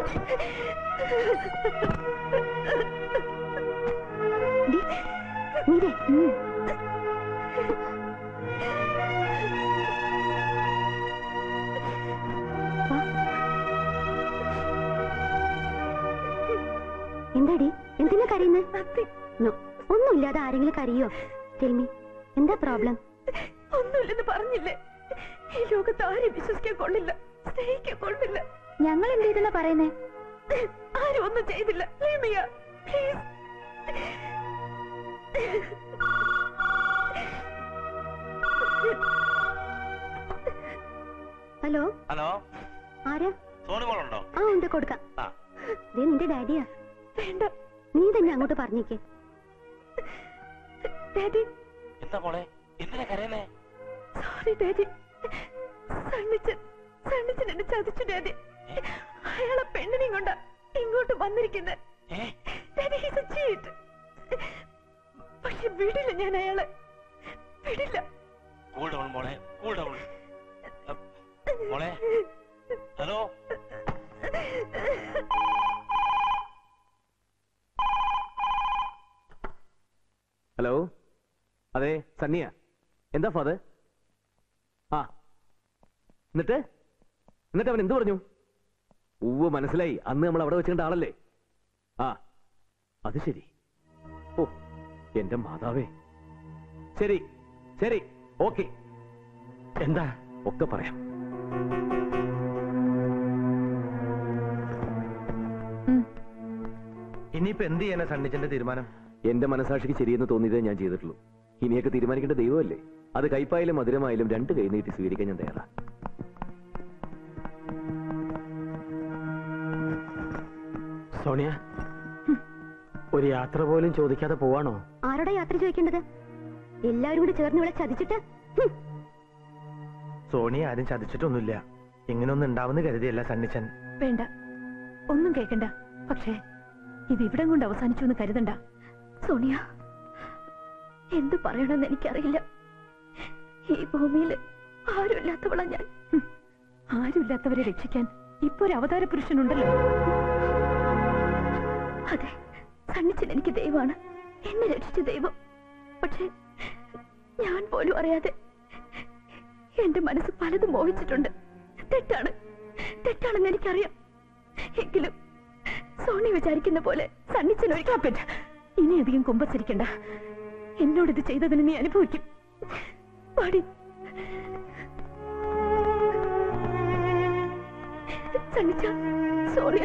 D, മീരെ, ഉം. വാ. എന്താടി എന്തിനാ കരയുന്നത് നോ ഒന്നുമില്ലാതെ ആരെങ്കിലും കരയോ ടെൽമി എന്താ പ്രോബ്ലം ഒന്നുമില്ലെന്ന് പറഞ്ഞില്ലേ ഈ ലോകത്ത് ആരും വിശ്വസിക്കാൻ കൊള്ളില്ല സ്നേഹിക്കാൻ കൊള്ളില്ല ഞങ്ങൾ എന്ത് ചെയ്തെന്നാ പറയുന്നേ ആരും ഒന്നും ചെയ്തില്ല ലീമിയ പ്ലീസ് ഹലോ ഹലോ ആരാ സോണുമോളുണ്ടോ ആ ഉണ്ട് കൊടുക്കാം ആ ദേ നിന്റെ ഡാഡിയാ വേണ്ട നീ തന്നെ അങ്ങോട്ട് പറഞ്ഞേക്ക് ഡാഡി എന്താ മോളെ എന്തിനാ കരയുന്നേ സോറി ഡാഡി സണ്ണിച്ചൻ സണ്ണിച്ചൻ എന്നെ ചതിച്ചു ഡാഡി അയാളെ പെണ്ണിനെയും കൊണ്ടാ ഇങ്ങോട്ട് വന്നിരിക്കുന്നത് ഏ ഡാഡി he's a cheat. പക്ഷെ വിടില്ല ഞാൻ അയാളെ വിടില്ല കൂൾ ഡൗൺ മോളെ കൂൾ ഡൗൺ മോളെ ഹലോ ഹലോ അതെ സണ്ണിയ എന്താ ഫാദർ ആ എന്നിട്ട് എന്നിട്ട് അവൻ എന്ത് പറഞ്ഞു ഉവ്വ് മനസ്സിലായി അന്ന് നമ്മൾ അവിടെ വെച്ചിട്ട് ആളല്ലേ ആ അത് ശരി ഓ എന്റെ മാതാവേ ശരി ശരി ഓക്കെ എന്താ ഒക്കെ പറയാം ഇനിയിപ്പോ എന്ത് ചെയ്യാനാ സണ്ണിച്ചന്റെ തീരുമാനം എന്റെ മനസാക്ഷിക്ക് ശരിയെന്ന് തോന്നിയതേ ഞാൻ ചെയ്തിട്ടുള്ളൂ ഇനിയൊക്കെ തീരുമാനിക്കേണ്ട ദൈവമല്ലേ അത് കയ്പായാലും മധുരമായാലും രണ്ട് കൈ നീട്ടി സ്വീകരിക്കാൻ ഞാൻ തയ്യാറാ സോണിയ ഒരു യാത്ര പോലും ചോദിക്കാതെ പോവാണോ ആരോടാ യാത്ര ചോദിക്കേണ്ടത് എല്ലാവരും കൂടി ചേർന്ന് ഇവിടെ ചതിച്ചിട്ട് ഹും, സോണി ആരും ചതിച്ചിട്ടൊന്നുമില്ല ഇങ്ങനൊന്നും ഉണ്ടാവുന്ന കരുതിയല്ല സണ്ണിച്ചൻ വേണ്ട ഒന്നും കേൾക്കണ്ട പക്ഷേ ഇത് ഇവിടം കൊണ്ട് അവസാനിച്ചു എന്ന് കരുതണ്ട സോണിയ എന്തു പറയണമെന്ന് എനിക്കറിയില്ല ഈ ഭൂമിയിൽ ആരുമില്ലാത്തവളാ ഞാൻ ഹും, ആരുമില്ലാത്തവരെ രക്ഷിക്കാൻ ഇപ്പൊ ഒരു അവതാര പുരുഷനുണ്ടല്ലോ അതെ സണ്ണിച്ചൻ എനിക്ക് ദൈവമാണ് എന്നെ രക്ഷിച്ച ദൈവം പക്ഷേ ഞാൻ പോലും അറിയാതെ എന്റെ മനസ്സ് പലതും മോഹിച്ചിട്ടുണ്ട് തെറ്റാണ് തെറ്റാണെന്ന് എനിക്കറിയാം എങ്കിലും സോണി വിചാരിക്കുന്ന പോലെ സണ്ണിച്ചൻ ഒരിക്കൽ പറ്റ ഇനി അധികം കുമ്പസരിക്കണ്ട എന്നോട് ഇത് ചെയ്തതിന് നീ അനുഭവിക്കും പാടി സണ്ണിച്ച സോണിയ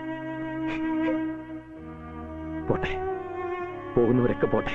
പോട്ടെ പോകുന്നവരൊക്കെ പോട്ടെ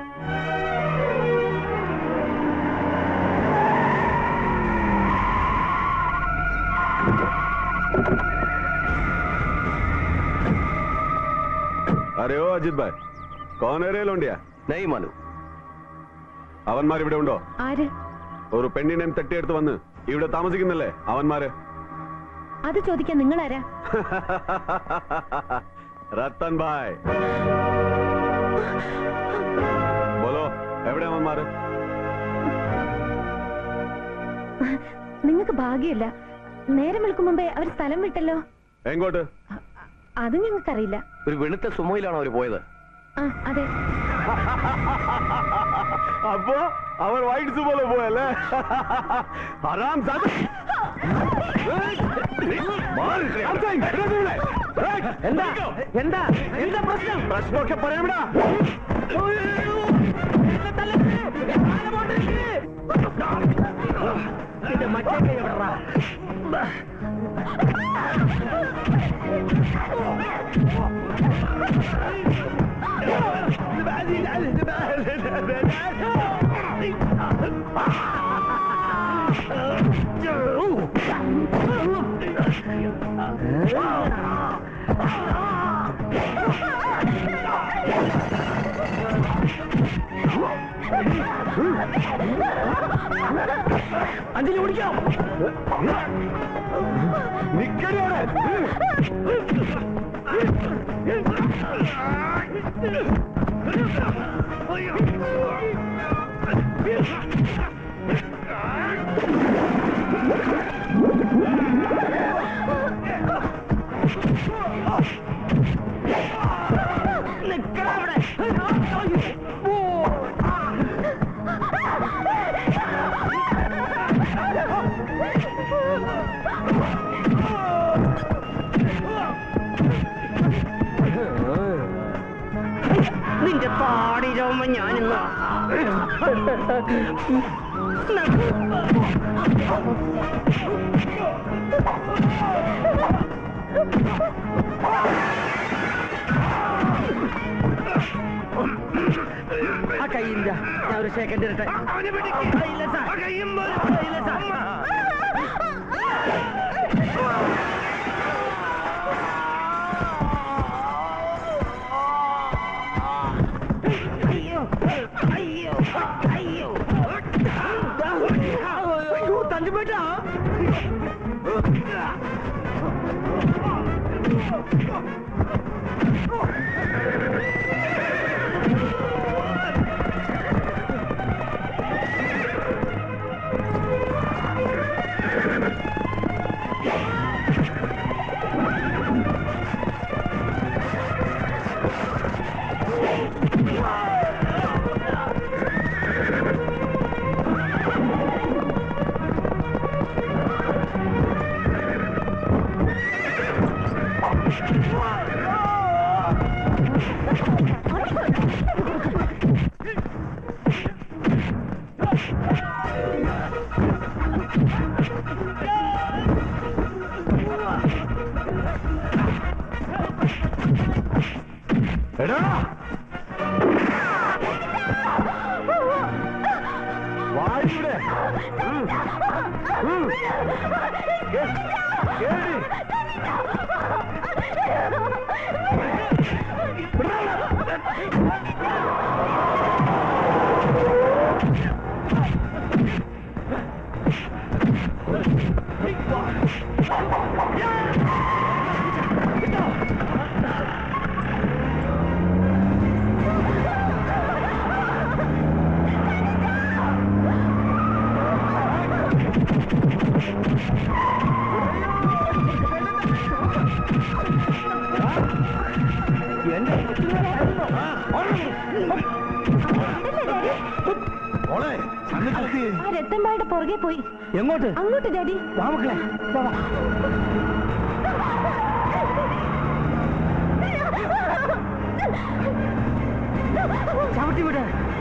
അരെ ഓ അജിത് ഭായ് കോൺ ഏരിയയിലുണ്ടിയാ നൈ മാലു അവന്മാർ ഇവിടെ ഉണ്ടോ ആര് ഒരു പെണ്ണിനെയും തട്ടിയെടുത്ത് വന്ന് ഇവിടെ താമസിക്കുന്നില്ലേ അവന്മാര് അത് ചോദിക്കാൻ നിങ്ങളാരാ റത്തൻ ഭായ് ബോലോ എവിടെ അവന്മാര് നിങ്ങൾക്ക് ഭാഗ്യമില്ല നേരം വെളുക്കും മുമ്പേ അവർ സ്ഥലം വിട്ടല്ലോ എങ്ങോട്ട് അത് ഞങ്ങൾക്കറിയില്ല ഒരു വെളുത്ത സുമോയിലാണോ അവർ പോയത് ആ അതെ അപ്പോ അവർ വൈറ്റ് പോലെ പോയല്ലേ ആരാം എന്താ എന്താ എന്താ പ്രശ്നം പ്രശ്നമൊക്കെ പറയണ ഇത് മറ്റേ കൈ എവിടെടാ? അഞ്ജലി ഓടിക്കാം നിന്റെ താടി ചുമ ഞാനിന്ന് ആ കയ്യില്ല ഞാൻ ഒരു സെക്കൻഡ് ഇരട്ടെ ഇല്ല സാർ ഇല്ല സാർ അയ്യോ അയ്യോ അയ്യോ അയ്യോ തല്ലുപേട്ടാ എടാ വാഴിവിടെ മോളെ സന്നിധി ആ രത്തമ്പായുടെ പുറകെ പോയി എങ്ങോട്ട് അങ്ങോട്ട് ഡാഡി വാ മക്കളെ വാ, വാ. ചവിട്ടി വിട്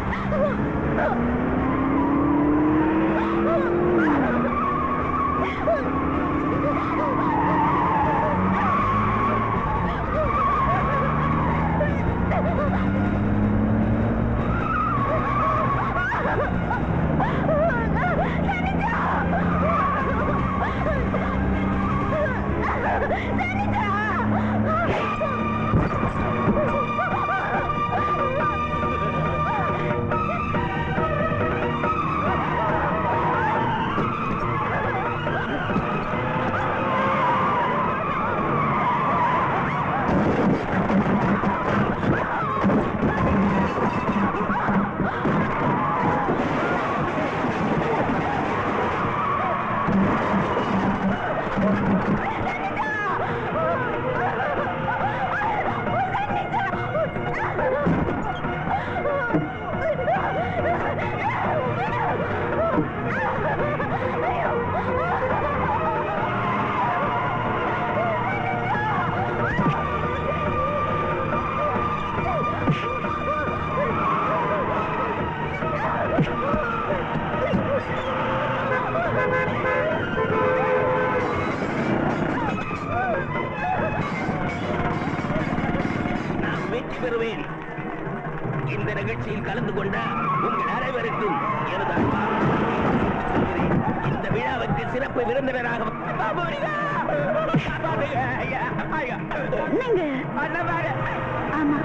நாம் வெற்றி பெறுவேன் இந்த நிகழ்ச்சியில் கலந்து கொண்ட உங்கள் அனைவருக்கும் எனது அன்பான நன்றியை சொல்கிறேன். இந்த விழாவுக்கு சிறப்பு விருந்தினராக பாபுரியா! பாபுரியா! ஐயா! ஐயா! அண்ணன் ஆமா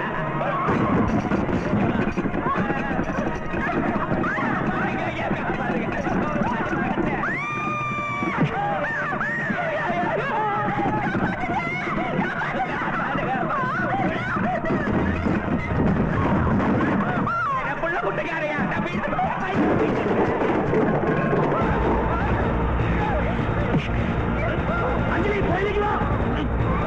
புள்ள குட்டைக்காரையா நான் வீட்டு அஞ்சலி போயிடுவா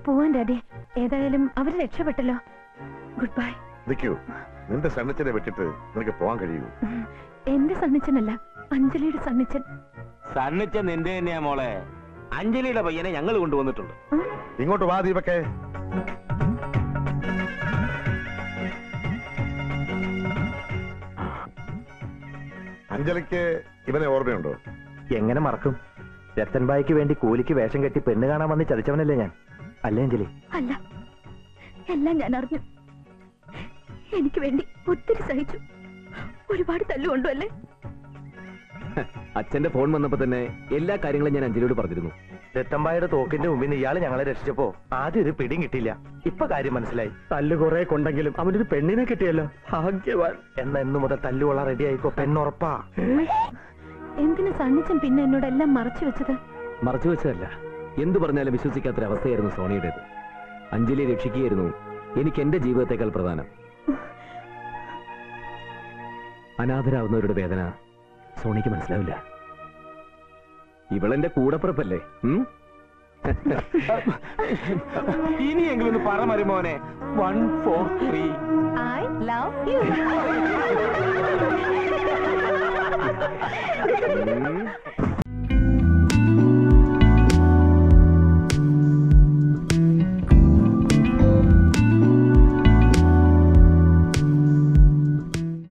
പോവാൻ ഡാഡി ഏതായാലും അവര് രക്ഷപ്പെട്ടല്ലോ ഗുഡ് ബൈ നിൽക്കൂ നിന്റെ സണ്ണിച്ചനെ വിട്ടിട്ട് നിനക്ക് പോകാൻ കഴിയൂ എന്റെ സണ്ണിച്ചനല്ല അഞ്ജലിയുടെ സണ്ണിച്ചൻ സണ്ണിച്ച നിന്റെ തന്നെയാ മോളെ അഞ്ജലിയുടെ പയ്യനെ ഞങ്ങൾ കൊണ്ടുവന്നിട്ടുണ്ട് ഇങ്ങോട്ട് വാ ദീപക്കെ അഞ്ജലിക്ക് ഇവനെ ഓർമ്മയുണ്ടോ എങ്ങനെ മറക്കും രത്തൻബായിക്ക് വേണ്ടി കൂലിക്ക് വേഷം കെട്ടി പെണ്ണ് കാണാൻ വന്ന് ചതിച്ചവനല്ലേ ഞാൻ അല്ലേ അഞ്ജലി അല്ല എല്ലാം ഞാൻ അറിഞ്ഞു എനിക്ക് വേണ്ടി ഒത്തിരി സഹിച്ചു ഒരുപാട് തല്ലുകൊണ്ടു അല്ലേ അച്ഛന്റെ ഫോൺ വന്നപ്പോ തന്നെ എല്ലാ കാര്യങ്ങളും ഞാൻ അഞ്ജലിയോട് പറഞ്ഞിരുന്നു രത്തമ്പായുടെ തോക്കിന്റെ മുമ്പിൽ നിന്ന് ഇയാള് ഞങ്ങളെ രക്ഷിച്ചപ്പോ ആദ്യം ഒരു പിടിയും കിട്ടിയില്ല ഇപ്പൊ കാര്യം മനസ്സിലായി തല്ല് കുറെ കൊണ്ടെങ്കിലും അവനൊരു പെണ്ണിനെ കിട്ടിയല്ലോ ഭാഗ്യവാൻ എന്നാ ഇന്നു മുതൽ തല്ലുകൊള്ളാൻ റെഡി ആയിക്കോ പെണ്ണുറപ്പാ എന്തിനു സണ്ണിച്ചൻ പിന്നെ എന്നോടെല്ലാം മറച്ചു വെച്ചത് മറച്ചു വെച്ചതല്ല എന്തു പറഞ്ഞാലും വിശ്വസിക്കാത്തൊരവസ്ഥയായിരുന്നു സോണിയുടേത് അഞ്ജലിയെ രക്ഷിക്കുകയായിരുന്നു എനിക്ക് എന്റെ ജീവിതത്തെക്കാൾ പ്രധാനം അനാഥരാവുന്നവരുടെ വേദന സോണിക്ക് മനസ്സിലാവില്ല ഇവളെന്റെ കൂടപ്പിറപ്പല്ലേ ഉം? ഇനിയെങ്കിലും ഒന്ന് പറ മരുമോനെ one four three I love you ഉം.